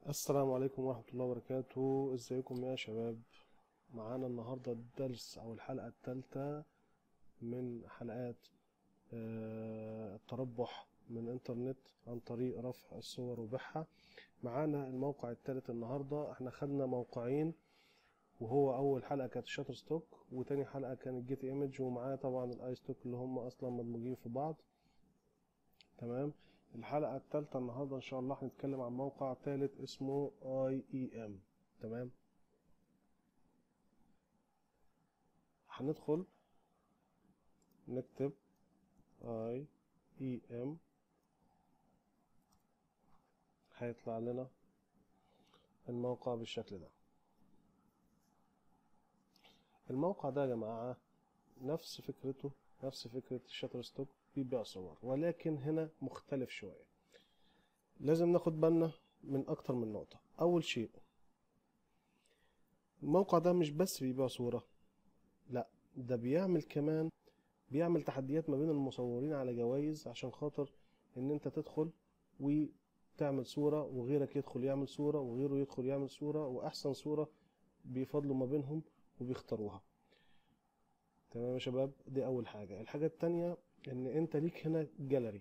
السلام عليكم ورحمة الله وبركاته ازيكم يا شباب معانا النهاردة الدرس او الحلقة الثالثة من حلقات آه، التربح من انترنت عن طريق رفع الصور وبيعها معانا الموقع الثالث النهاردة احنا خدنا موقعين وهو اول حلقة كانت شاتر ستوك وتاني حلقة كانت جيت ايمج ومعاه طبعا الاي ستوك اللي هم اصلا مدموجين في بعض تمام الحلقة الثالثة النهاردة إن شاء الله هنتكلم عن موقع ثالث اسمه اي اي ام تمام هندخل نكتب اي اي ام هيطلع لنا الموقع بالشكل ده الموقع ده يا جماعة نفس فكرته نفس فكرة الشاتر ستوك بيبيع صور ولكن هنا مختلف شوية لازم ناخد بالنا من أكتر من نقطة أول شيء الموقع ده مش بس بيبيع صورة لا ده بيعمل كمان بيعمل تحديات ما بين المصورين على جوائز عشان خاطر ان انت تدخل وتعمل صورة وغيرك يدخل يعمل صورة وغيره يدخل يعمل صورة واحسن صورة بيفضلوا ما بينهم وبيختاروها تمام يا شباب دي اول حاجة الحاجة التانية ان انت ليك هنا جاليري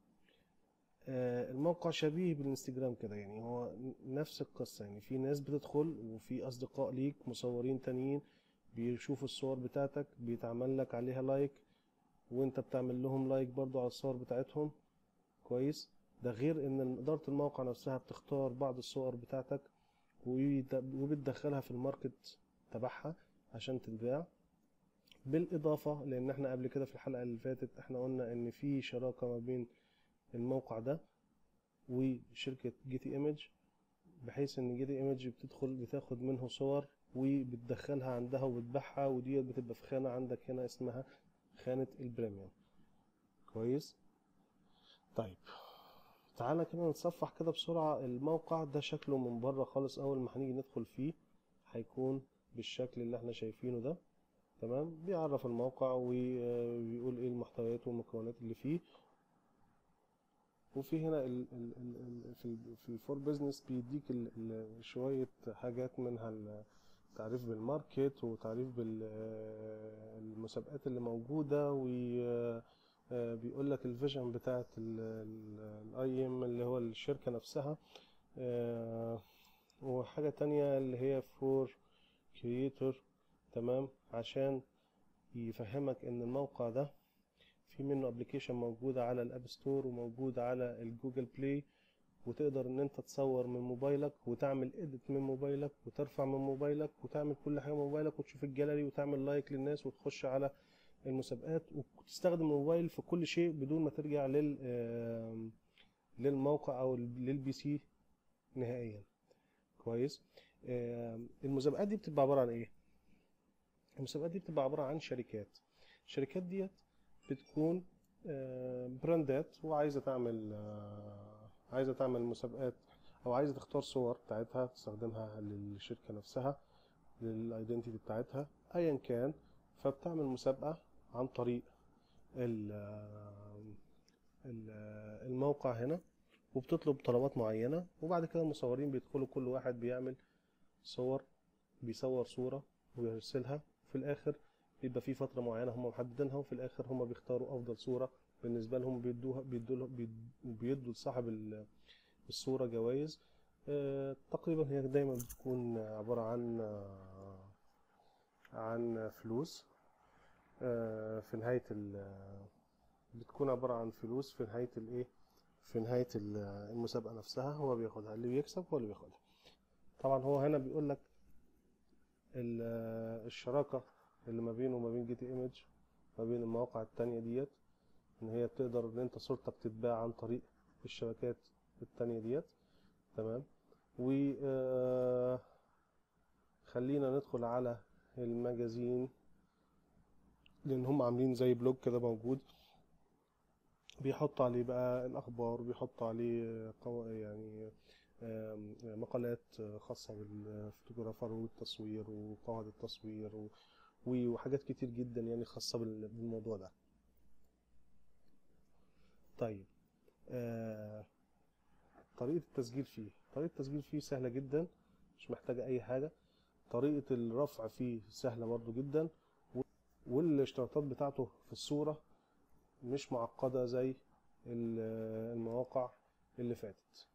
آه الموقع شبيه بالانستجرام كده يعني هو نفس القصة يعني في ناس بتدخل وفي اصدقاء ليك مصورين تانيين بيشوفوا الصور بتاعتك بيتعمل لك عليها لايك وانت بتعمل لهم لايك برضو على الصور بتاعتهم كويس ده غير ان ادارة الموقع نفسها بتختار بعض الصور بتاعتك وبتدخلها في الماركت تبعها عشان تتباع بالاضافه لان احنا قبل كده في الحلقه اللي فاتت احنا قلنا ان في شراكه ما بين الموقع ده وشركه جيتي ايمج بحيث ان جيتي ايمج بتدخل بتاخد منه صور وبتدخلها عندها وبتبيعها وديت بتبقى في خانه عندك هنا اسمها خانه البريميوم كويس طيب تعالى كده نتصفح كده بسرعه الموقع ده شكله من بره خالص اول ما هنيجي ندخل فيه هيكون بالشكل اللي احنا شايفينه ده تمام بيعرف الموقع وبيقول ايه المحتويات والمكونات اللي فيه وفي هنا ال ال ال في في الفور بزنس بيديك شوية حاجات منها التعريف بالماركت وتعريف بالمسابقات اللي موجودة وبيقول لك الفيجن بتاعت الاي ام اللي هو الشركة نفسها وحاجة تانية اللي هي فور كرييتور تمام عشان يفهمك ان الموقع ده في منه ابلكيشن موجودة على الاب ستور وموجود على الجوجل بلاي وتقدر ان انت تصور من موبايلك وتعمل اديت من موبايلك وترفع من موبايلك وتعمل كل حاجة من موبايلك وتشوف الجاليري وتعمل لايك للناس وتخش على المسابقات وتستخدم الموبايل في كل شيء بدون ما ترجع لل للموقع او للبي سي نهائيا كويس المسابقات دي بتبقى عبارة عن ايه المسابقات دي بتبقى عبارة عن شركات الشركات ديت بتكون براندات وعايزة تعمل عايزة تعمل مسابقات أو عايزة تختار صور بتاعتها تستخدمها للشركة نفسها للايدنتيتي بتاعتها أيا كان فبتعمل مسابقة عن طريق الموقع هنا وبتطلب طلبات معينة وبعد كده المصورين بيدخلوا كل واحد بيعمل صور بيصور صورة ويرسلها في الاخر بيبقى في فتره معينه هم محددينها وفي الاخر هم بيختاروا افضل صوره بالنسبه لهم بيدوها بيدوا بيدوا لصاحب الصوره جوائز أه تقريبا هي دايما بتكون عباره عن آه عن فلوس أه في نهايه بتكون عباره عن فلوس في نهايه الايه في نهايه المسابقه نفسها هو بياخدها اللي بيكسب هو اللي بياخدها طبعا هو هنا بيقول لك الشراكة اللي ما بينه وما بين جي تي ايمج ما بين المواقع التانية ديت ان هي بتقدر ان انت صورتك تتباع عن طريق الشبكات التانية ديت تمام و خلينا ندخل على المجازين لان هم عاملين زي بلوج كده موجود بيحط عليه بقى الاخبار بيحط عليه يعني مقالات خاصة بالفوتوغرافر والتصوير وقواعد التصوير وحاجات كتير جدا يعني خاصة بالموضوع ده طيب طريقة التسجيل فيه طريقة التسجيل فيه سهلة جدا مش محتاجة أي حاجة طريقة الرفع فيه سهلة برضو جدا و- والاشتراطات بتاعته في الصورة مش معقدة زي ال- المواقع اللي فاتت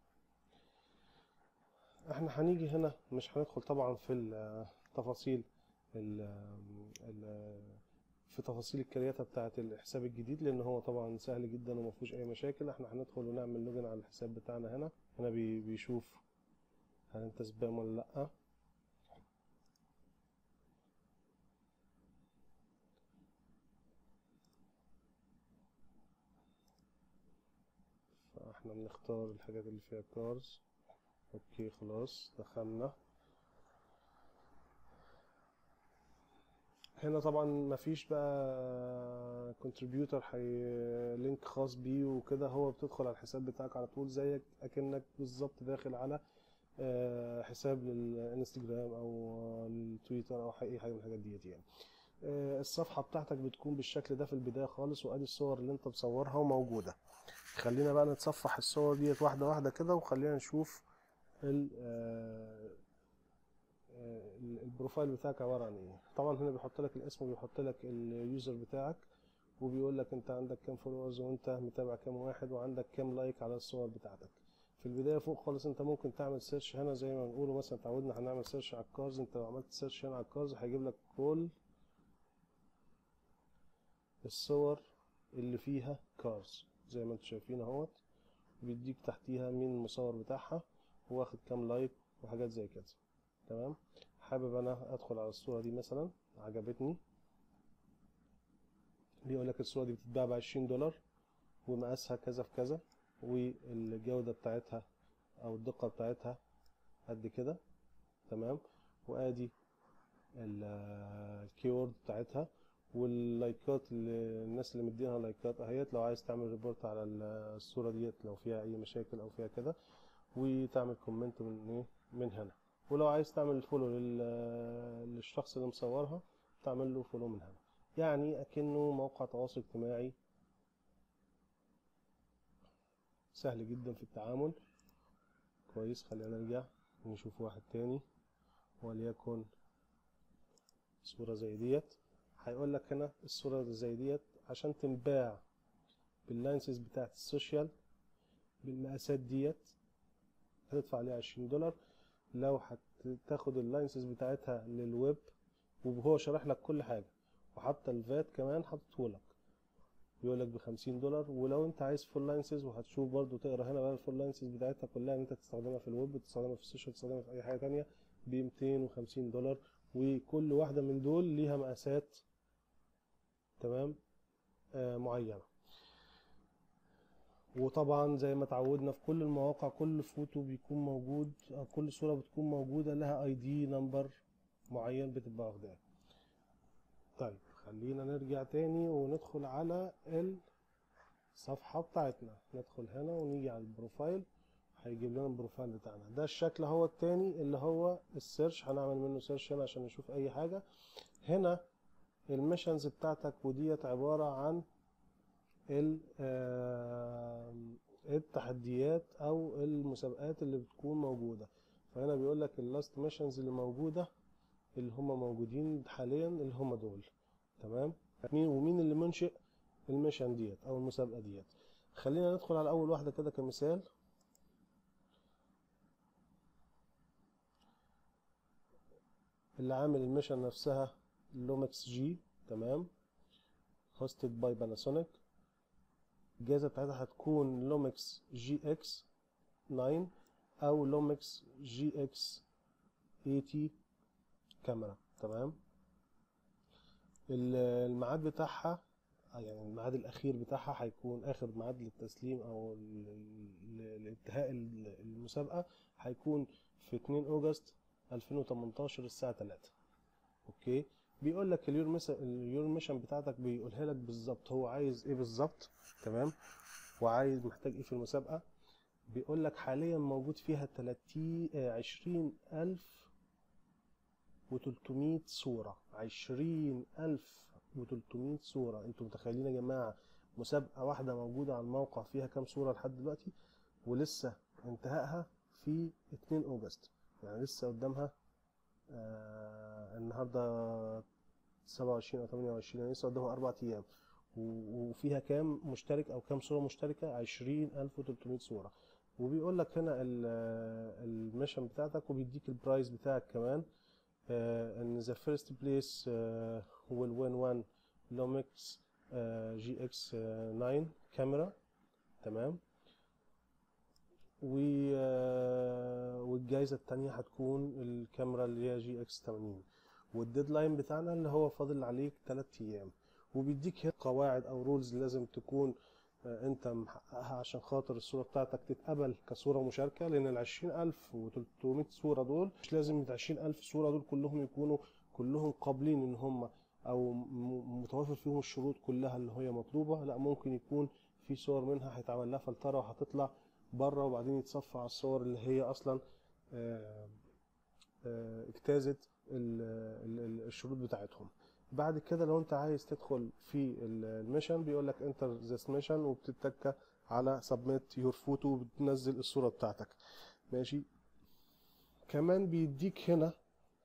احنا هنيجي هنا مش هندخل طبعا في التفاصيل ال- ال- في تفاصيل الكرياتة بتاعة الحساب الجديد لان هو طبعا سهل جدا وما فيهوش اي مشاكل احنا هندخل ونعمل لوجن على الحساب بتاعنا هنا هنا بي- بيشوف هل انت سبام ولا لا فاحنا بنختار الحاجات اللي فيها كارز اوكي خلاص دخلنا هنا طبعا مفيش بقى كونتريبيوتر حي لينك خاص بيه وكده هو بتدخل على الحساب بتاعك على طول زيك اكنك بالظبط داخل على آه، حساب للانستجرام او التويتر او اي حاجه من الحاجات ديت يعني آه، الصفحه بتاعتك بتكون بالشكل ده في البدايه خالص وادي الصور اللي انت مصورها وموجوده خلينا بقى نتصفح الصور ديت واحده واحده كده وخلينا نشوف ال- آه، آه، البروفايل بتاعك عباره عن ايه طبعا هنا بيحط لك الاسم وبيحط لك اليوزر بتاعك وبيقول لك انت عندك كام فولورز وانت متابع كام واحد وعندك كام لايك على الصور بتاعتك في البدايه فوق خالص انت ممكن تعمل سيرش هنا زي ما بنقوله مثلا اتعودنا هنعمل سيرش على الكارز انت لو عملت سيرش هنا على الكارز هيجيب لك كل الصور اللي فيها كارز زي ما انتم شايفين اهوت بيديك تحتيها مين المصور بتاعها واخد كام لايك وحاجات زي كده تمام حابب انا ادخل على الصورة دي مثلا عجبتني بيقول لك الصورة دي بتتباع بعشرين دولار ومقاسها كذا في كذا والجودة بتاعتها او الدقة بتاعتها قد كده تمام وادي الكيورد بتاعتها واللايكات اللي الناس اللي مدينها لايكات اهيت لو عايز تعمل ريبورت على الصورة ديت لو فيها اي مشاكل او فيها كده وتعمل كومنت من ايه من هنا ولو عايز تعمل فولو لل- للشخص اللي مصورها تعمل له فولو من هنا يعني اكنه موقع تواصل اجتماعي سهل جدا في التعامل كويس خلينا نرجع نشوف واحد تاني وليكن صورة زي ديت هيقول لك هنا الصورة اللي زي ديت عشان تنباع باللاينسز بتاعت السوشيال بالمقاسات ديت هتدفع عليها عشرين دولار لو هتاخد اللاينسز بتاعتها للويب وهو شارح لك كل حاجة وحتى الفات كمان حاططهولك بيقول لك بخمسين دولار ولو انت عايز فول لاينسز وهتشوف برضو تقرا هنا بقى الفول لاينسز بتاعتها كلها ان انت تستخدمها في الويب تستخدمها في السوشيال تستخدمها في اي حاجة تانية ب 250 دولار وكل واحدة من دول ليها مقاسات تمام آه معينة وطبعا زي ما اتعودنا في كل المواقع كل فوتو بيكون موجود أو كل صورة بتكون موجودة لها اي دي نمبر معين بتبقى واخداه طيب خلينا نرجع تاني وندخل على الصفحة بتاعتنا ندخل هنا ونيجي على البروفايل هيجيب لنا البروفايل بتاعنا ده الشكل هو التاني اللي هو السيرش هنعمل منه سيرش هنا عشان نشوف اي حاجة هنا الميشنز بتاعتك وديت عبارة عن ال- آم، التحديات او المسابقات اللي بتكون موجودة فهنا بيقول لك اللاست ميشنز اللي موجودة اللي هم موجودين حاليا اللي هم دول تمام مين ومين اللي منشئ الميشن ديت او المسابقة ديت خلينا ندخل على اول واحدة كده كمثال اللي عامل الميشن نفسها لومكس جي تمام هوستد باي باناسونيك الجائزة بتاعتها هتكون لومكس جي اكس 9 او لومكس جي اكس 80 كاميرا تمام ال- الميعاد بتاعها يعني الميعاد الاخير بتاعها هيكون اخر ميعاد للتسليم او ال- ال- لانتهاء ال- المسابقة هيكون في 2 اوجست 2018 الساعة 3 اوكي بيقول لك اليور ميشن اليور ميشن بتاعتك بيقولها لك بالظبط هو عايز ايه بالظبط تمام وعايز محتاج ايه في المسابقة بيقول لك حاليا موجود فيها 30 عشرين ألف وتلتمية صورة عشرين ألف وتلتمية صورة انتوا متخيلين يا جماعة مسابقة واحدة موجودة على الموقع فيها كام صورة لحد دلوقتي ولسه انتهائها في 2 أوجست يعني لسه قدامها آه النهاردة 27 أو 28 يعني لسه قدامها أربع أيام و- وفيها كام مشترك أو كام صورة مشتركة 20300 صورة وبيقول لك هنا الميشن بتاعتك وبيديك البرايس بتاعك كمان آه، ان ذا فيرست بليس ويل وين وان لوميكس جي اكس 9 كاميرا تمام و آه، والجايزه التانية هتكون الكاميرا اللي هي جي اكس 80 والديدلاين بتاعنا اللي هو فاضل عليك 3 ايام وبيديك هنا قواعد او رولز لازم تكون آه، انت محققها عشان خاطر الصورة بتاعتك تتقبل كصورة مشاركة لان ال 20300 صورة دول مش لازم ال 20000 صورة دول كلهم يكونوا كلهم قابلين ان هم او م- متوافر فيهم الشروط كلها اللي هي مطلوبة لا ممكن يكون في صور منها هيتعمل لها فلترة وهتطلع بره وبعدين يتصفى على الصور اللي هي اصلا آه، آه، اجتازت ال- ال- ال- الشروط بتاعتهم بعد كده لو انت عايز تدخل في ال- الميشن بيقول لك انتر ذس ميشن وبتتك على سبميت يور فوتو وبتنزل الصورة بتاعتك ماشي كمان بيديك هنا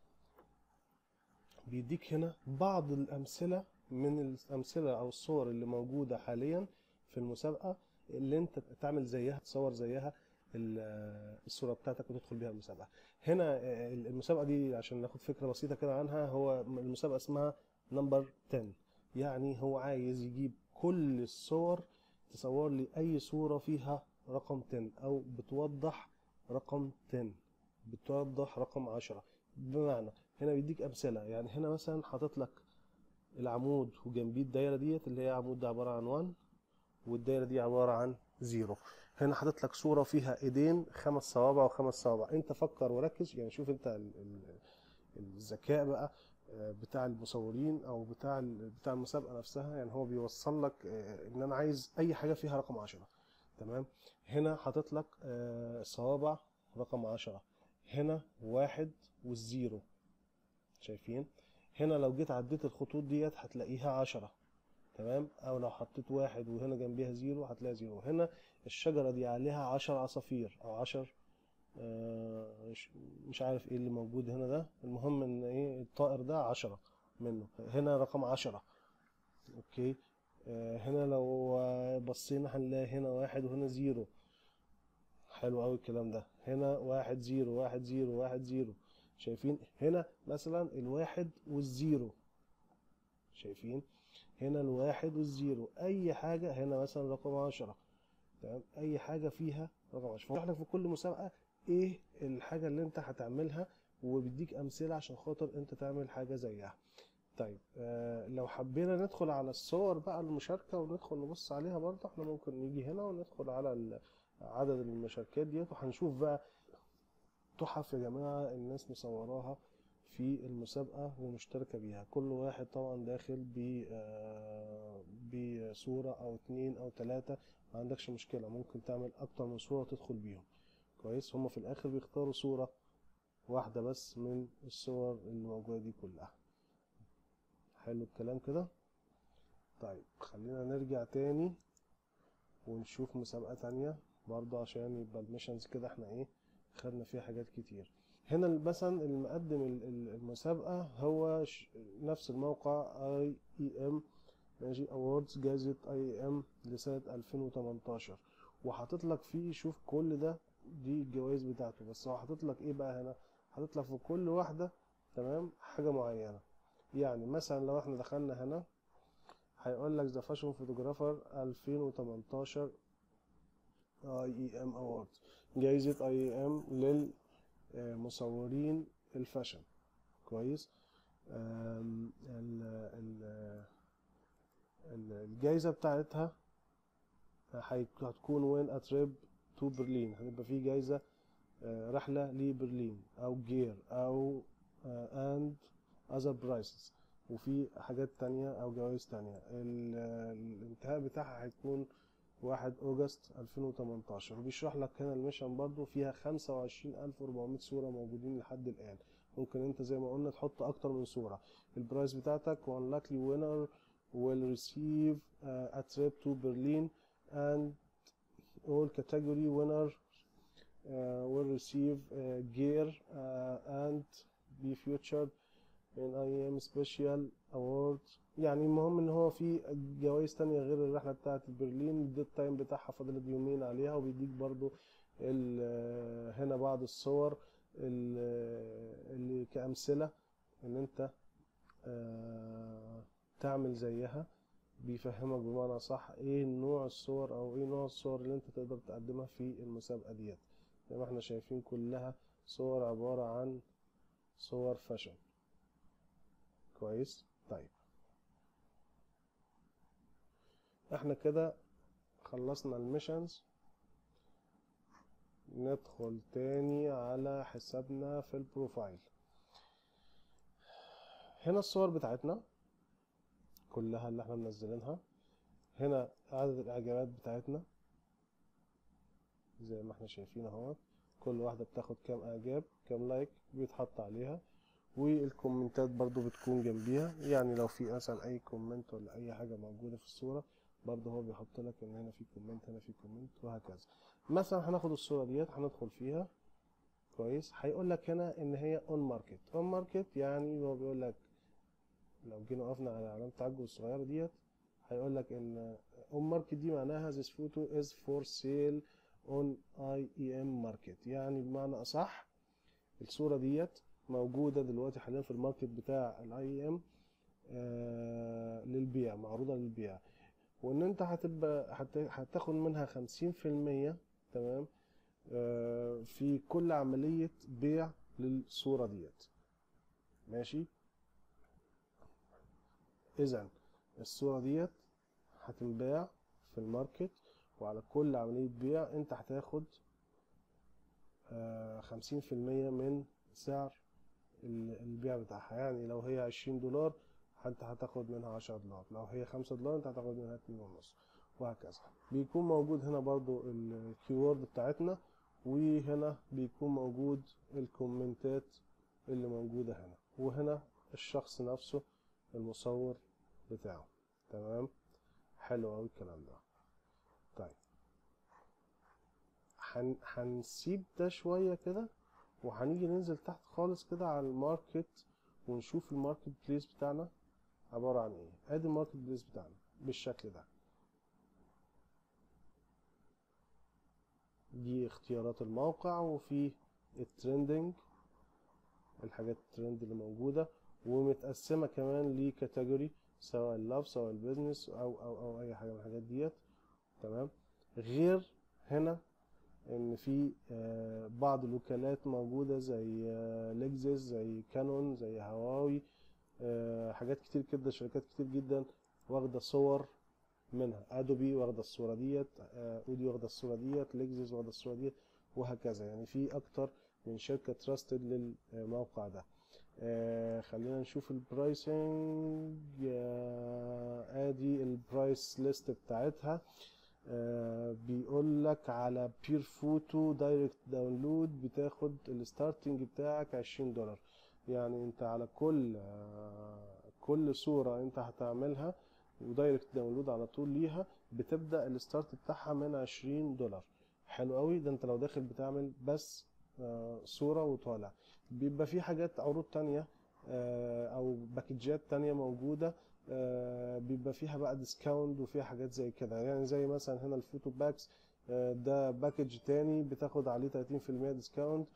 بيديك هنا بعض الأمثلة من الأمثلة أو الصور اللي موجودة حاليا في المسابقة اللي انت تعمل زيها تصور زيها ال- الصورة بتاعتك وتدخل بيها المسابقة هنا آه، المسابقة دي عشان ناخد فكرة بسيطة كده عنها هو المسابقة اسمها نمبر 10 يعني هو عايز يجيب كل الصور تصور لي أي صورة فيها رقم 10 أو بتوضح رقم 10 بتوضح رقم 10 بمعنى هنا بيديك أمثلة يعني هنا مثلا حاطط لك العمود وجنبيه الدايرة ديت اللي هي عمود ده عبارة عن 1 والدايرة دي عبارة عن زيرو هنا حاطط لك صورة فيها ايدين خمس صوابع وخمس صوابع انت فكر وركز يعني شوف انت ال- ال- الذكاء بقى آه، بتاع المصورين او بتاع ال- بتاع المسابقة نفسها يعني هو بيوصل لك آه، ان انا عايز اي حاجة فيها رقم عشرة تمام هنا حاطط لك آه، صوابع رقم عشرة هنا واحد والزيرو شايفين هنا لو جيت عديت الخطوط ديت هتلاقيها عشرة تمام او لو حطيت واحد وهنا جنبيها زيرو هتلاقي زيرو هنا الشجرة دي عليها عشر عصافير او عشر آه، مش- مش عارف ايه اللي موجود هنا ده المهم ان ايه الطائر ده عشرة منه هنا رقم عشرة اوكي آه، هنا لو آه، بصينا هنلاقي هنا واحد وهنا زيرو حلو قوي الكلام ده هنا واحد زيرو واحد زيرو واحد زيرو شايفين هنا مثلا الواحد والزيرو شايفين هنا الواحد والزيرو اي حاجة هنا مثلا رقم عشرة تمام اي حاجة فيها رقم عشرة فوضح لك في كل مسابقة ايه الحاجة اللي انت هتعملها وبيديك امثلة عشان خاطر انت تعمل حاجة زيها طيب آه لو حبينا ندخل على الصور بقى المشاركة وندخل نبص عليها برضه احنا ممكن نيجي هنا وندخل على ال- عدد المشاركات ديت وهنشوف بقى تحف يا جماعة الناس مصوراها في المسابقة ومشتركة بيها كل واحد طبعا داخل ب آه، بصورة أو اتنين أو تلاتة ما عندكش مشكلة ممكن تعمل أكتر من صورة تدخل بيهم كويس هما في الآخر بيختاروا صورة واحدة بس من الصور اللي موجودة دي كلها حلو الكلام كده طيب خلينا نرجع تاني ونشوف مسابقة تانية برضه عشان يبقى الميشنز كده احنا ايه خدنا فيها حاجات كتير هنا مثلا المقدم ال- ال- المسابقة هو ش- نفس الموقع اي اي ام ماشي اووردز جائزة اي ام لسنة 2018 وحاطط لك فيه شوف كل ده دي الجوائز بتاعته بس هو حاطط لك ايه بقى هنا حاطط لك في كل واحدة تمام حاجة معينة يعني مثلا لو احنا دخلنا هنا هيقول لك ذا فاشن فوتوغرافر 2018 اي اي ام اوورد جايزة اي ام للمصورين الفاشن كويس آم، ال- ال- ال- الجايزة بتاعتها هي- هتكون وين اتريب تو برلين هتبقى في جايزة آه، رحلة لبرلين او جير او اند اذر برايسز وفي حاجات تانية او جوائز تانية ال- الانتهاء بتاعها هيكون واحد أوجست 2018 وبيشرح لك هنا الميشن برضو فيها 25400 صورة موجودين لحد الآن ممكن انت زي ما قلنا تحط أكتر من صورة البرايس بتاعتك one lucky winner will receive uh, a trip to Berlin and all category winner will receive uh, gear uh, and be featured in IEM special award يعني المهم ان هو في جوائز تانية غير الرحلة بتاعة برلين الديت تايم بتاعها فاضل يومين عليها وبيديك برضو ال- هنا بعض الصور ال- اللي كأمثلة ان انت آه، تعمل زيها بيفهمك بمعنى صح ايه نوع الصور او ايه نوع الصور اللي انت تقدر تقدمها في المسابقة ديت زي ما احنا شايفين كلها صور عبارة عن صور فاشن كويس طيب احنا كده خلصنا الميشنز ندخل تاني على حسابنا في البروفايل هنا الصور بتاعتنا كلها اللي احنا منزلينها هنا عدد الاعجابات بتاعتنا زي ما احنا شايفين اهوت كل واحدة بتاخد كام اعجاب كام لايك بيتحط عليها والكومنتات برضو بتكون جنبيها يعني لو في مثلا اي كومنت ولا اي حاجة موجودة في الصورة برضه هو بيحط لك ان هنا في كومنت هنا في كومنت وهكذا مثلا هناخد الصورة ديت هندخل فيها كويس هيقول لك هنا ان هي اون ماركت اون ماركت يعني هو بيقول لك لو جينا وقفنا على علامة التعجب الصغيرة ديت هيقول لك ان اون ماركت دي معناها this photo is for sale on IEM market يعني بمعنى اصح الصورة ديت موجودة دلوقتي حاليا في الماركت بتاع الاي ام آه للبيع معروضة للبيع وان انت هتبقى هت- هتاخد منها خمسين في المية تمام آه في كل عملية بيع للصورة ديت ماشي اذا الصورة ديت هتنباع في الماركت وعلى كل عملية بيع انت هتاخد خمسين في المية من سعر ال- البيع بتاعها يعني لو هي عشرين دولار انت هتاخد منها عشرة دولار لو هي خمسة دولار انت هتاخد منها اتنين ونص وهكذا بيكون موجود هنا برضو الكيورد بتاعتنا وهنا بيكون موجود الكومنتات اللي موجودة هنا وهنا الشخص نفسه المصور بتاعه تمام حلو اوي الكلام ده طيب هن... هنسيب ده شوية كده وهنيجي ننزل تحت خالص كده على الماركت ونشوف الماركت بليس بتاعنا عبارة عن ايه ادي الماركت بليس بتاعنا بالشكل ده دي اختيارات الموقع وفي الترندنج الحاجات الترند اللي موجودة ومتقسمة كمان لكاتيجوري سواء اللاف سواء البيزنس او او او اي حاجة من الحاجات ديت تمام غير هنا ان في آه، بعض الوكالات موجودة زي آه، لكزس زي كانون زي هواوي آه، حاجات كتير كده شركات كتير جدا واخدة صور منها ادوبي واخدة الصورة ديت آه، اودي واخدة الصورة ديت لكزس واخدة الصورة ديت وهكذا يعني في اكتر من شركة تراستد للموقع ده آه، خلينا نشوف البرايسنج آه، ادي البرايس ليست بتاعتها آه، بيقول لك على بير فوتو دايركت داونلود بتاخد الستارتنج بتاعك 20 دولار يعني انت على كل آه، كل صورة انت هتعملها ودايركت داونلود على طول ليها بتبدأ الستارت بتاعها من 20 دولار حلو قوي ده انت لو داخل بتعمل بس آه، صورة وطالع بيبقى في حاجات عروض تانية آه، او باكجات تانية موجودة آه، بيبقى فيها بقى ديسكاونت وفيها حاجات زي كده يعني زي مثلا هنا الفوتو باكس آه، ده باكج تاني بتاخد عليه 30% ديسكاونت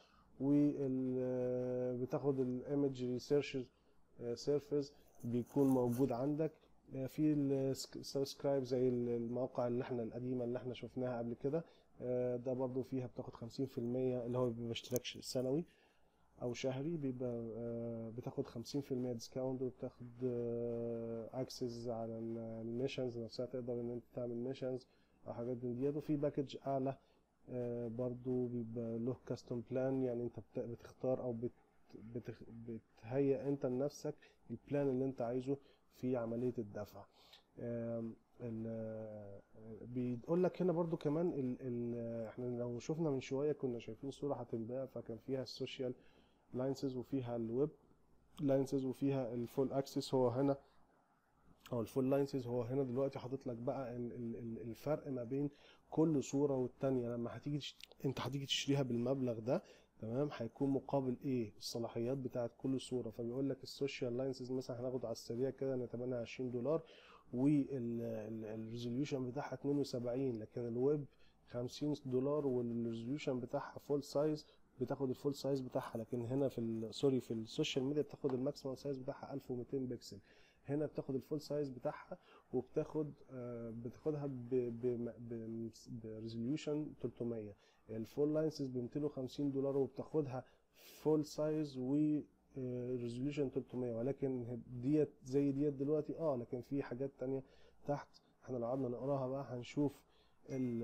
وبتاخد الايمج ريسيرش سيرفيس بيكون موجود عندك آه، في السبسكرايب زي المواقع اللي احنا القديمه اللي احنا شفناها قبل كده آه، ده برضو فيها بتاخد 50% اللي هو بيبقى اشتراك سنوي او شهري بيبقى آه، بتاخد 50% ديسكاونت وبتاخد اكسس على الميشنز نفسها تقدر ان انت تعمل ميشنز او حاجات من ديت وفي باكج اعلى آه، برضو بيبقى له كاستم بلان يعني انت بت- بتختار او بت بتخ- بتهيئ انت لنفسك البلان اللي انت عايزه في عملية الدفع آم، ال- بيقول لك هنا برضو كمان ال ال احنا لو شفنا من شوية كنا شايفين صورة هتنباع فكان فيها السوشيال لاينسز وفيها الويب لاينسز وفيها الفول اكسس هو هنا او الفول لاينسز هو هنا دلوقتي حاطط لك بقى ال- ال- ال- الفرق ما بين كل صوره والتانيه لما هتيجي تش... انت هتيجي تشتريها بالمبلغ ده تمام هيكون مقابل ايه الصلاحيات بتاعت كل صوره فبيقول لك السوشيال لاينسز مثلا هناخد على السريع كده ان 28 دولار والريزوليوشن بتاعها 72 لكن الويب 50 دولار والريزوليوشن بتاعها فول سايز بتاخد الفول سايز بتاعها لكن هنا في ال- سوري في السوشيال ميديا بتاخد الماكسيمم سايز بتاعها 1200 بكسل هنا بتاخد الفول سايز بتاعها وبتاخد آه، بتاخدها بريزوليوشن 300 الفول لاينسز ب 250 دولار وبتاخدها فول سايز و ريزوليوشن 300 ولكن ديت زي ديت دلوقتي اه لكن في حاجات تانية تحت احنا لو قعدنا نقراها بقى هنشوف ال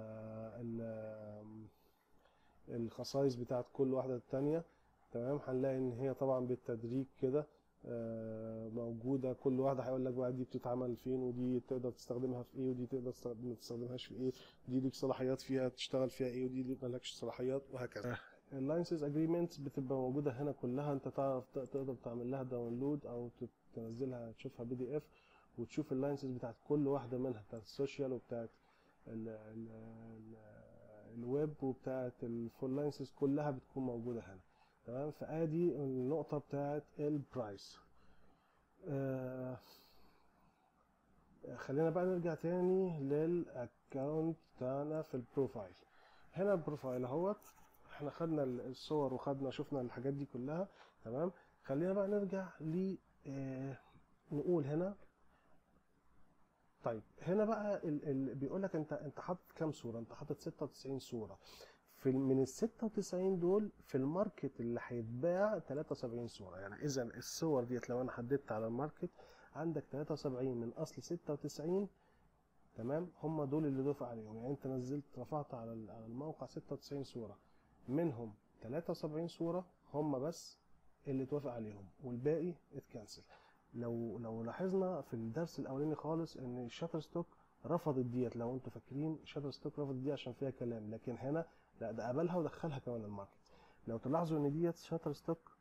ال الخصائص بتاعت كل واحدة التانية تمام هنلاقي ان هي طبعا بالتدريج كده آه، موجودة كل واحدة هيقول لك بقى دي بتتعمل فين ودي تقدر تستخدمها في ايه ودي تقدر تستخدم- ما تستخدمهاش في ايه دي ليك صلاحيات فيها تشتغل فيها ايه ودي مالكش صلاحيات وهكذا اللاينسز اجريمنتس بتبقى موجودة هنا كلها انت تعرف ت- تقدر تعمل لها داونلود او ت- تنزلها تشوفها بي دي اف وتشوف اللاينسز بتاعت كل واحدة منها بتاعت السوشيال وبتاعت ال ال ال الويب وبتاعت الفول لاينسز كلها بتكون موجودة هنا تمام فادي النقطة بتاعت البرايس آه خلينا بقى نرجع تاني للاكونت بتاعنا في البروفايل هنا البروفايل اهوت احنا خدنا الصور وخدنا شفنا الحاجات دي كلها تمام خلينا بقى نرجع ل آه نقول هنا طيب هنا بقى ال ال بيقول لك انت انت حاطط كام صوره انت حاطط 96 صوره في ال- من ال 96 دول في الماركت اللي هيتباع 73 صوره يعني اذا الصور ديت لو انا حددت على الماركت عندك 73 من اصل 96 تمام هم دول اللي دفع عليهم يعني انت نزلت رفعت على ال- على الموقع 96 صوره منهم 73 صوره هم بس اللي اتوافق عليهم والباقي اتكنسل لو لو لاحظنا في الدرس الاولاني خالص ان الشاتر ستوك رفضت ديت لو انتوا فاكرين شاتر ستوك رفضت دي عشان فيها كلام لكن هنا لا ده قبلها ودخلها كمان الماركت لو تلاحظوا ان ديت شاتر ستوك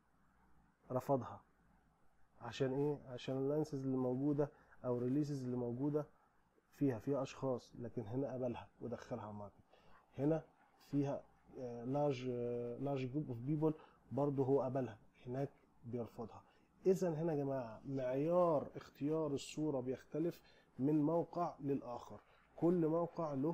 رفضها عشان ايه عشان اللاينسز اللي موجوده او الريليسز اللي موجوده فيها فيها اشخاص لكن هنا قبلها ودخلها الماركت هنا فيها لارج لارج جروب اوف بيبل برضه هو قبلها هناك بيرفضها اذا هنا يا جماعه معيار اختيار الصوره بيختلف من موقع للاخر كل موقع له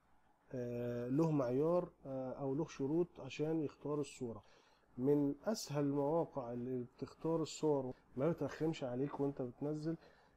آه، له معيار آه، او له شروط عشان يختار الصوره من اسهل المواقع اللي بتختار الصور ما بترخمش عليك وانت بتنزل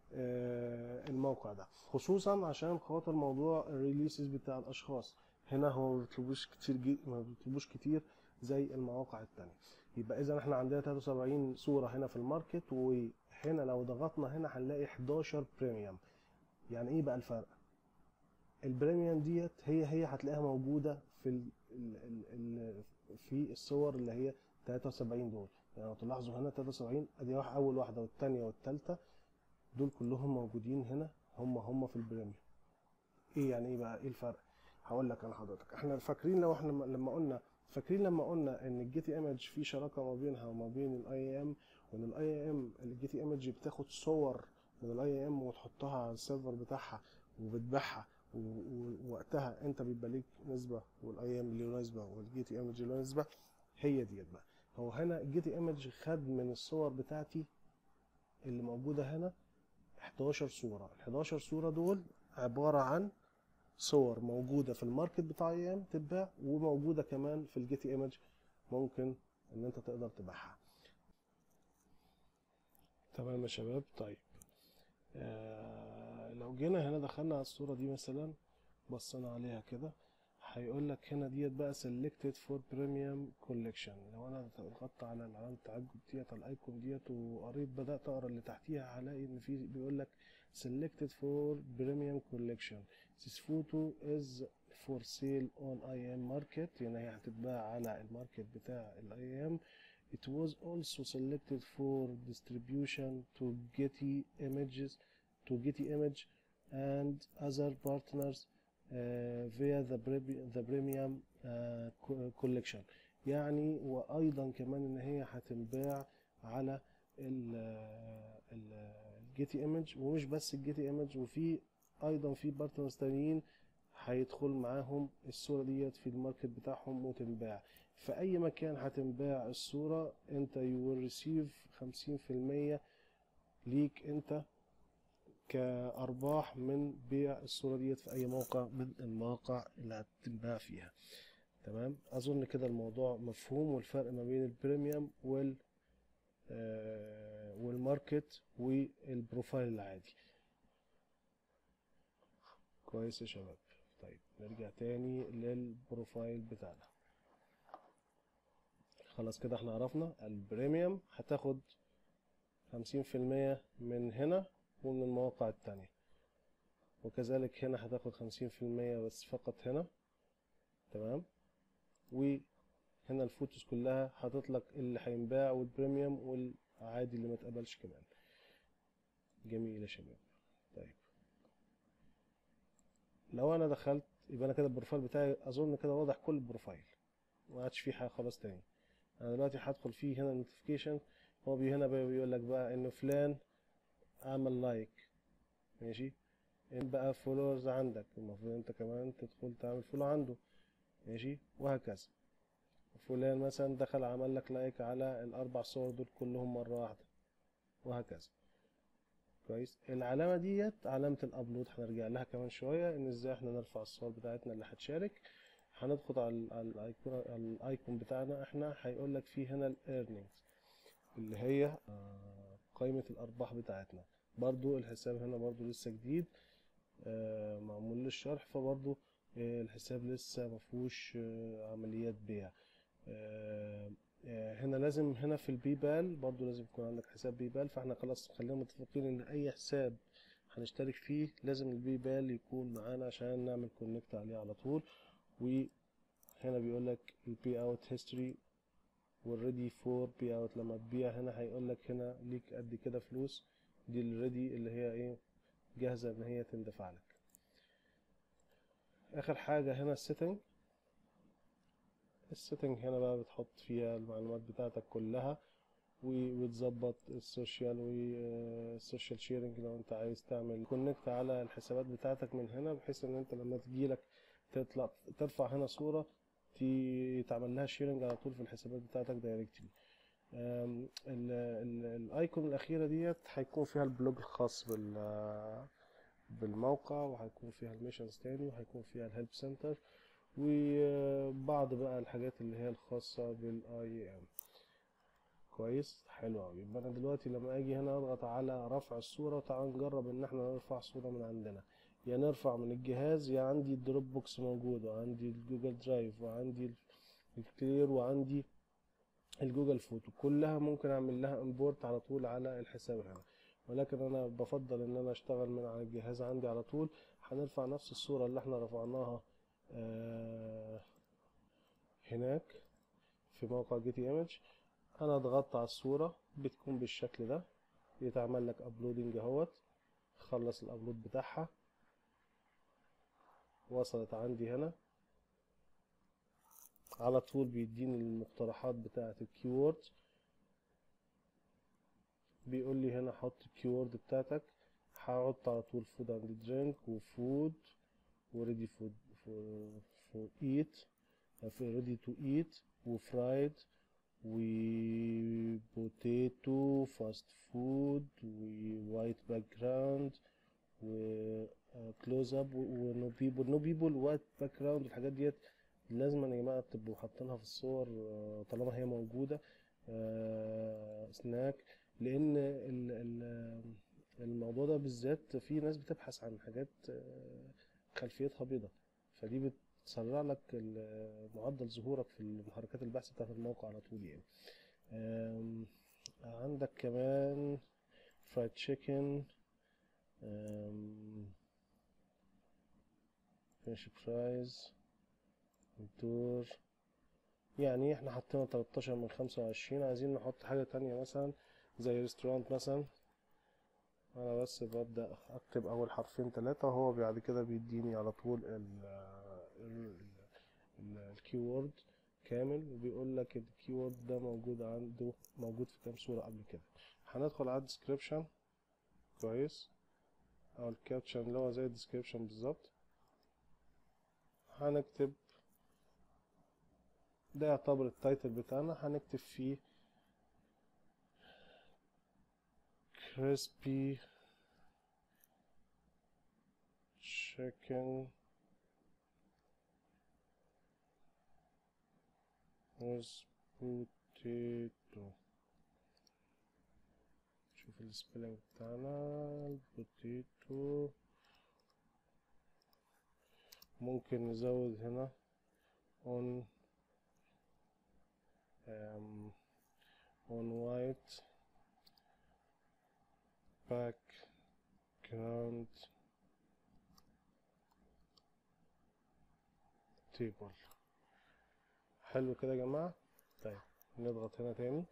آه، الموقع ده خصوصا عشان خاطر موضوع الريليسز بتاع الاشخاص هنا هو ما بيطلبوش كتير جي ما بيطلبوش كتير زي المواقع التانية يبقى اذا احنا عندنا 73 صورة هنا في الماركت وهنا لو ضغطنا هنا هنلاقي 11 بريميوم يعني ايه بقى الفرق البريميوم ديت هي هي هتلاقيها موجودة في ال ال ال ال في الصور اللي هي 73 دول يعني لو تلاحظوا هنا 73 ادي واحد اول واحدة والتانية والتالتة دول كلهم موجودين هنا هم هم في البريميوم ايه يعني ايه بقى ايه الفرق هقول لك انا حضرتك احنا فاكرين لو احنا لما قلنا فاكرين لما قلنا ان الجيتي ايمج في شراكه ما بينها وما بين الاي ام وان الاي ام الجيتي ايمج بتاخد صور من الاي ام وتحطها على السيرفر بتاعها وبتبيعها و- ووقتها انت بيبقى ليك نسبه والاي ام له نسبه والجيتي ايمج له نسبه هي ديت بقى هو هنا الجيتي ايمج خد من الصور بتاعتي اللي موجوده هنا 11 صوره ال 11 صوره دول عباره عن صور موجودة في الماركت بتاع ايام تتباع وموجودة كمان في الجيتي ايمج ممكن ان انت تقدر تبيعها تمام يا شباب طيب آه لو جينا هنا دخلنا على الصورة دي مثلا بصينا عليها كده هيقول لك هنا ديت بقى selected for premium collection لو انا ضغطت على علامة التعجب ديت على الايكون ديت وقريت بدأت اقرا اللي تحتيها هلاقي ان في بيقول لك selected for premium collection This photo is for sale on IAM market يعني هي هتتباع على الماركت بتاع ال IAM It was also selected for distribution to Getty Images to Getty Image and other partners uh, via the, pre- the premium uh, co- collection يعني وأيضا كمان إن هي هتنباع على ال ال الجيتي ايمج ومش بس الجيتي ايمج وفي ايضا في بارتنرز تانيين هيدخل معاهم الصورة ديت في الماركت بتاعهم وتنباع في اي مكان هتنباع الصورة انت you will receive خمسين في المية ليك انت كأرباح من بيع الصورة ديت في أي موقع من المواقع اللي هتنباع فيها تمام أظن كده الموضوع مفهوم والفرق ما بين البريميوم وال آه والماركت والبروفايل العادي كويس يا شباب طيب نرجع تاني للبروفايل بتاعنا خلاص كده احنا عرفنا البريميوم هتاخد خمسين في المية من هنا ومن المواقع التانية وكذلك هنا هتاخد خمسين في المية بس فقط هنا تمام وهنا الفوتوز كلها هتطلق اللي هينباع والبريميوم والعادي اللي ما اتقبلش كمان جميل يا شباب طيب لو انا دخلت يبقى انا كده البروفايل بتاعي اظن كده واضح كل البروفايل ما عادش فيه حاجه خلاص تاني انا دلوقتي هدخل فيه هنا النوتيفيكيشن هو بي هنا بيقول لك بقى انه فلان عمل لايك ماشي ان بقى فولورز عندك المفروض انت كمان تدخل تعمل فولو عنده ماشي وهكذا فلان مثلا دخل عمل لك لايك على الاربع صور دول كلهم مره واحده وهكذا كويس العلامه ديت علامه الابلود هنرجع لها كمان شويه ان ازاي احنا نرفع الصور بتاعتنا اللي هتشارك هنضغط على الايكون الايكون بتاعنا احنا هيقول لك فيه هنا الايرنينجز اللي هي قائمه الارباح بتاعتنا برضو الحساب هنا برضو لسه جديد معمول للشرح فبرضو الحساب لسه مفهوش عمليات بيع هنا لازم هنا في البيبال برضو لازم يكون عندك حساب بيبال فاحنا خلاص خلينا متفقين ان اي حساب هنشترك فيه لازم البيبال يكون معانا عشان نعمل كونكت عليه على طول وهنا بيقول لك البي اوت هيستوري والريدي فور بي اوت لما تبيع هنا هيقول لك هنا ليك قد كده فلوس دي الريدي اللي هي ايه جاهزه ان هي تندفع لك اخر حاجه هنا السيتنج السيتنج هنا بقى بتحط فيها المعلومات بتاعتك كلها وتظبط السوشيال والسوشيال شيرنج لو انت عايز تعمل كونكت على الحسابات بتاعتك من هنا بحيث ان انت لما تجيلك تطلع ترفع هنا صورة تعمل لها شيرنج على طول في الحسابات بتاعتك دايركتلي الايكون الاخيره ديت هيكون فيها البلوج الخاص بال بالموقع وهيكون فيها الميشنز تاني وهيكون فيها الهيلب سنتر وبعض بقى الحاجات اللي هي الخاصه بالاي ام كويس حلو قوي يبقى انا دلوقتي لما اجي هنا اضغط على رفع الصوره تعال نجرب ان احنا نرفع صوره من عندنا يا نرفع من الجهاز يا عندي الدروب بوكس موجود وعندي الجوجل درايف وعندي الكلير وعندي الجوجل فوتو كلها ممكن اعمل لها امبورت على طول على الحساب هنا ولكن انا بفضل ان انا اشتغل من على الجهاز عندي على طول هنرفع نفس الصورة اللي احنا رفعناها آه هناك في موقع جيتي ايمج انا ضغطت على الصورة بتكون بالشكل ده يتعمل لك ابلودنج اهوت خلص الابلود بتاعها وصلت عندي هنا على طول بيديني المقترحات بتاعة الكيورد بيقول لي هنا حط الكيورد بتاعتك هحط على طول فود اند درينك وفود وريدي فود فور ايت ريدي تو ايت وفرايد وبوتيتو فاست فود ووايت باك جراوند وكلوز اب ونو بيبول نو بيبول وايت باك جراوند الحاجات ديت لازم يا جماعه تبقوا حاطينها في الصور طالما هي موجوده سناك لان الموضوع ده بالذات في ناس بتبحث عن حاجات خلفيتها بيضة فدي بتسرع لك معدل ظهورك في محركات البحث بتاعت الموقع على طول يعني عندك كمان فرايد تشيكن فيش فرايز الدور يعني احنا حطينا 13 من 25 عايزين نحط حاجة تانية مثلا زي ريستورانت مثلا انا بس ببدأ اكتب اول حرفين ثلاثة وهو بعد كده بيديني على طول ال الكيورد كامل وبيقول لك الكيورد ده موجود عنده موجود في كام صورة قبل كده هندخل على الديسكريبشن كويس او الكابشن اللي هو زي الديسكريبشن بالظبط هنكتب ده يعتبر التايتل بتاعنا هنكتب فيه crispy chicken with potato شوف السبيلنج بتاعنا البوتيتو ممكن نزود هنا on um, on white background table حلو كده يا جماعة طيب نضغط هنا تاني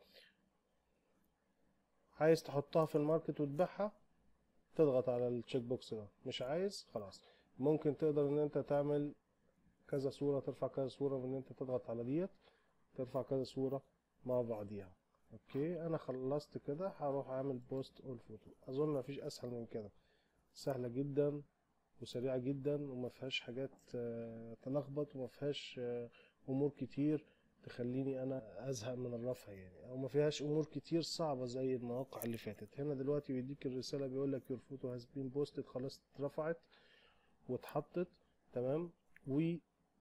عايز تحطها في الماركت وتبيعها تضغط على التشيك بوكس ده مش عايز خلاص ممكن تقدر ان انت تعمل كذا صورة ترفع كذا صورة من ان انت تضغط على ديت ترفع كذا صورة مع بعضيها اوكي انا خلصت كده هروح اعمل بوست اول فوتو اظن مفيش اسهل من كده سهلة جدا وسريعة جدا وما فيهاش حاجات آه، تلخبط وما فيهاش آه، امور كتير تخليني انا ازهق من الرفع يعني او ما فيهاش امور كتير صعبة زي المواقع اللي فاتت هنا دلوقتي بيديك الرسالة بيقول لك your photo has been posted خلاص اترفعت واتحطت تمام و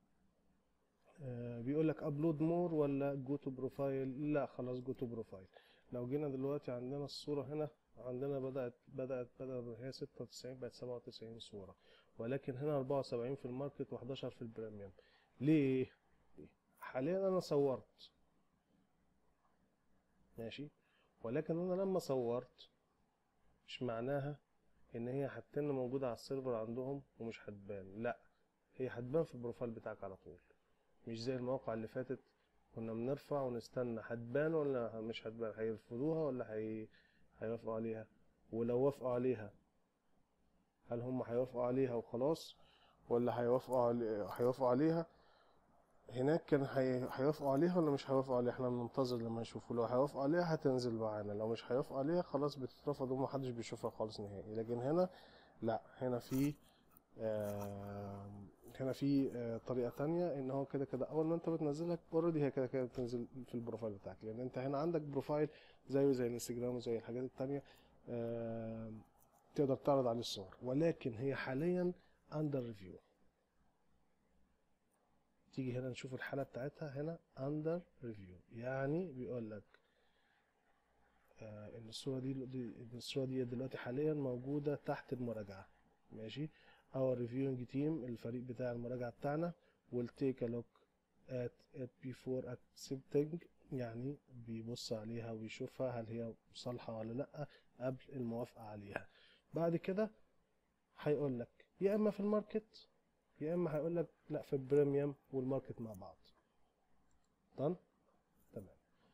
آه، بيقول لك ابلود مور ولا جو تو بروفايل لا خلاص جو تو بروفايل لو جينا دلوقتي عندنا الصورة هنا عندنا بدأت بدأت بدأت هي 96 بقت 97 صورة ولكن هنا 74 في الماركت و11 في البريميوم ليه؟ حاليا انا صورت ماشي ولكن انا لما صورت مش معناها ان هي هتتن موجودة على السيرفر عندهم ومش هتبان لا هي هتبان في البروفايل بتاعك على طول مش زي المواقع اللي فاتت كنا بنرفع ونستنى هتبان ولا مش هتبان هيرفضوها ولا هي... هيوافقوا عليها ولو وافقوا عليها هل هم هيوافقوا عليها وخلاص ولا هيوافقوا علي... هيوافقوا عليها هناك كان هي... هيوافقوا عليها ولا مش هيوافقوا عليها احنا بننتظر لما يشوفوا لو هيوافقوا عليها هتنزل معانا لو مش هيوافقوا عليها خلاص بتترفض ومحدش بيشوفها خالص نهائي لكن هنا لا هنا في آه هنا في آه طريقة تانية ان هو كده كده اول ما انت بتنزلها اوريدي هي كده كده بتنزل في البروفايل بتاعك لان انت هنا عندك بروفايل زيه زي الانستجرام وزي الحاجات التانية آه تقدر تعرض عليه الصور ولكن هي حاليا اندر ريفيو تيجي هنا نشوف الحالة بتاعتها هنا اندر ريفيو يعني بيقول لك آه ان الصورة دي دي- ان الصورة دي دلوقتي حاليا موجودة تحت المراجعة ماشي our reviewing team الفريق بتاع المراجعة بتاعنا will take a look at it before accepting يعني بيبص عليها ويشوفها هل هي صالحة ولا لأ قبل الموافقة عليها بعد كده هيقول لك يا إما في الماركت يا إما هيقول لك لأ في البريميوم والماركت مع بعض تمام تمام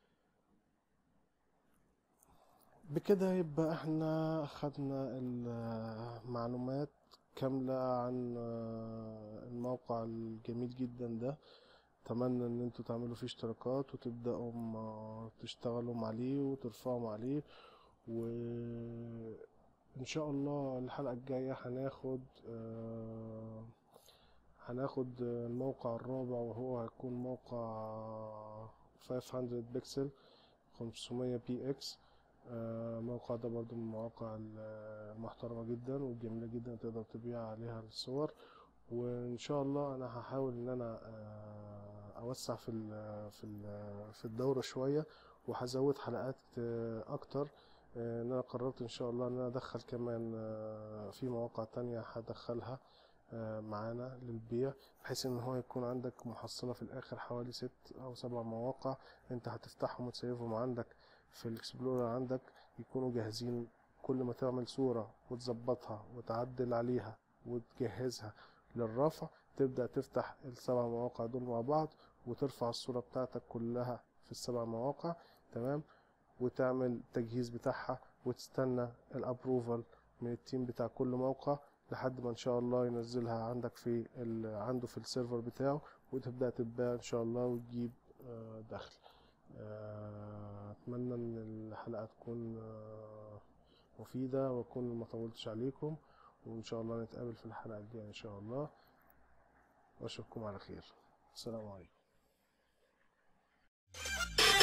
بكده يبقى احنا خدنا المعلومات كاملة عن آه، الموقع الجميل جدا ده اتمنى ان انتوا تعملوا فيه اشتراكات وتبدأوا م- تشتغلوا عليه وترفعوا عليه وان شاء الله الحلقة الجاية هناخد آه، هناخد الموقع الرابع وهو هيكون موقع 500 بكسل 500 بي اكس الموقع ده برضو من المواقع المحترمة جدا والجميلة جدا تقدر تبيع عليها الصور وان شاء الله انا هحاول ان انا آه، اوسع في ال- في ال- في الدورة شوية وهزود حلقات آه، اكتر آه، ان انا قررت ان شاء الله ان انا ادخل كمان آه، في مواقع تانية هدخلها آه، معانا للبيع بحيث ان هو يكون عندك محصلة في الاخر حوالي ست او سبع مواقع انت هتفتحهم وتسيفهم عندك في الاكسبلورر عندك يكونوا جاهزين كل ما تعمل صورة وتظبطها وتعدل عليها وتجهزها للرفع تبدأ تفتح السبع مواقع دول مع بعض وترفع الصورة بتاعتك كلها في السبع مواقع تمام وتعمل التجهيز بتاعها وتستنى الابروفال من التيم بتاع كل موقع لحد ما ان شاء الله ينزلها عندك في ال... عنده في السيرفر بتاعه وتبدأ تتباع ان شاء الله وتجيب آه، دخل آه، اتمنى ان الحلقة تكون آه، مفيدة وأكون ما طولتش عليكم وإن شاء الله نتقابل في الحلقة الجاية إن شاء الله وأشوفكم على خير السلام عليكم